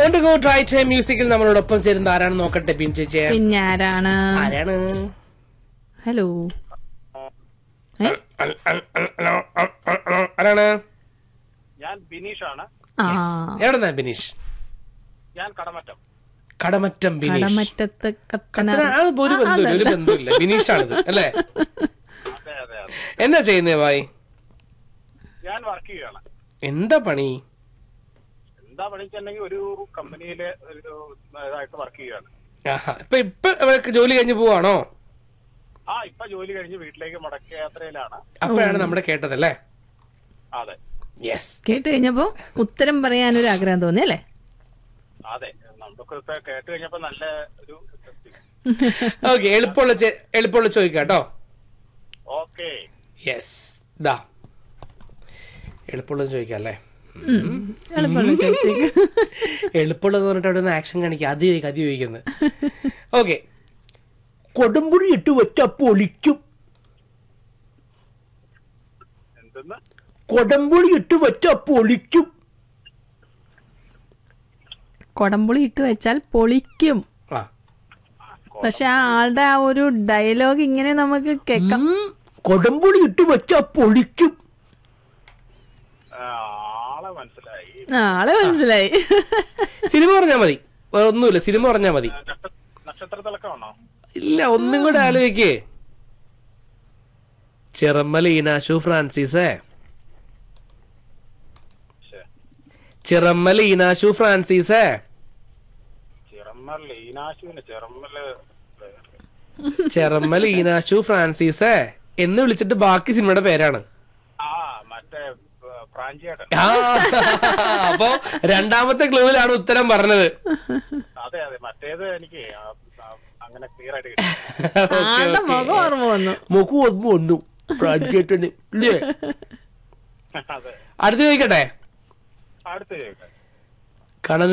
ഓണ്ട് go try time മ്യൂസിക്കിൽ നമ്മളോടൊപ്പം ചേരുന്ന ആരാണ് നോക്കട്ടെ പിൻ ചേച്ചി പിന്നെ ആരാണ് ആരാണ് ഹലോ ഏ? അൽ- അൽ- അൽ- ഹലോ, അൽ- അൽ- ഹലോ, ആരാണ് ഞാൻ ബിനീഷ് ആണ് ആ എവിടെന്നാ ബിനീഷ് ഞാൻ കടമറ്റം കടമറ്റം ബിനീഷ് കടമറ്റത്ത് കത്തന കത്തന അത് ഒരു ബന്ധമില്ല ഒരു ബന്ധമില്ല ബിനീഷാണിത് അല്ലേ അതെ അതെ അതെ എന്താ ചെയ്യുന്നേ ഭായ് ഞാൻ വർക്ക് ചെയ്യുകയാണ് എന്താ പണി എന്താ പണിച്ചിട്ടുണ്ടെങ്കിൽ ഒരു കമ്പനിയില് ഒരു ഇതായിട്ട് വർക്ക് ചെയ്യുകയാണ് ആഹാ. ഇപ്പൊ ഇപ്പൊ അവർക്ക് ജോലി കഴിഞ്ഞ് പോവാണോ ആ ഇപ്പൊ ജോലി കഴിഞ്ഞ് വീട്ടിലേക്ക് മടക്ക യാത്രയിലാണ് അപ്പോഴാണ് നമ്മുടെ കേട്ടതല്ലേ അതെ യെസ് കേട്ട് കഴിഞ്ഞപ്പോ ഉത്തരം പറയാനൊരു ആഗ്രഹം തോന്നി അല്ലേ അതെ നമുക്ക് ഇപ്പൊ കേട്ട് കഴിഞ്ഞപ്പോ നല്ല ഒരു interesting. ഓക്കെ എളുപ്പമുള്ള ചെ- എളുപ്പമുള്ള ചോദിക്കാം കേട്ടോ ഓക്കെ യെസ് ദാ എളുപ്പമുള്ളത് ചോദിക്കാം അല്ലേ ഉം. എളുപ്പമുള്ള ചോദിച്ചേക്ക് എളുപ്പമുള്ളത് പറഞ്ഞിട്ട് അവിടെ നിന്ന് ആക്ഷൻ കാണിക്കുക അത് ചോദിക്കുക അത് ചോദിക്കുന്നത് ഓക്കെ കൊടുമ്പുഴി ഇട്ട് വെച്ച പൊളിക്കും എന്തെന്ന് കൊടമ്പുളി ഇട്ട് വെച്ച പൊളിക്കും കൊടംപുളി ഇട്ട് വെച്ചാൽ പൊളിക്കും ആ പക്ഷെ ആ ആളുടെ ആ ഒരു ഡയലോഗ് ഇങ്ങനെ നമുക്ക് കേൾക്കാം ഉം, കൊടമ്പുളി ഇട്ട് വെച്ച പൊളിക്കും ആ, ആളെ മനസ്സിലായി ആ, ആളെ മനസ്സിലായി സിനിമ പറഞ്ഞാ മതി വേറെ ഒന്നുമില്ല സിനിമ പറഞ്ഞാ മതി നക്ഷ- നക്ഷത്ര തിളക്കമാണോ ഇല്ല ഒന്നും കൂടെ ആലോചിക്കേ ചിറമ്മല ഈനാശു ഫ്രാൻസിസേ ശ്ശെ. ചിറമ്മല ഈനാശു ഫ്രാൻസിസേ ചിറമ്മൽ ഈനാശുവിന് ചിറമ്മല് ചിറമ്മല ഈനാശു ഫ്രാൻസിസേ എന്ന് വിളിച്ചിട്ട് ബാക്കി സിനിമയുടെ പേരാണ് ആ മറ്റേ ഏ, പ്രാഞ്ചിയേട്ടൻ ആ, അപ്പൊ രണ്ടാമത്തെ ക്ലൂവിലാണ് ഉത്തരം പറഞ്ഞത് അതെ അതെ മറ്റേത് എനിക്ക് ആ, ആ, അങ്ങനെ ക്ലിയർ ആയിട്ട് കിട്ടി ആളുടെ മുഖം ഓർമ്മ വന്നു മുഖം ഒന്നും ഒന്നു പ്രാഞ്ചേട്ടന് ഇല്ലേ അതെ അടുത്ത് ചോദിക്കട്ടെ അടുത്ത ചോദിക്കാം കണ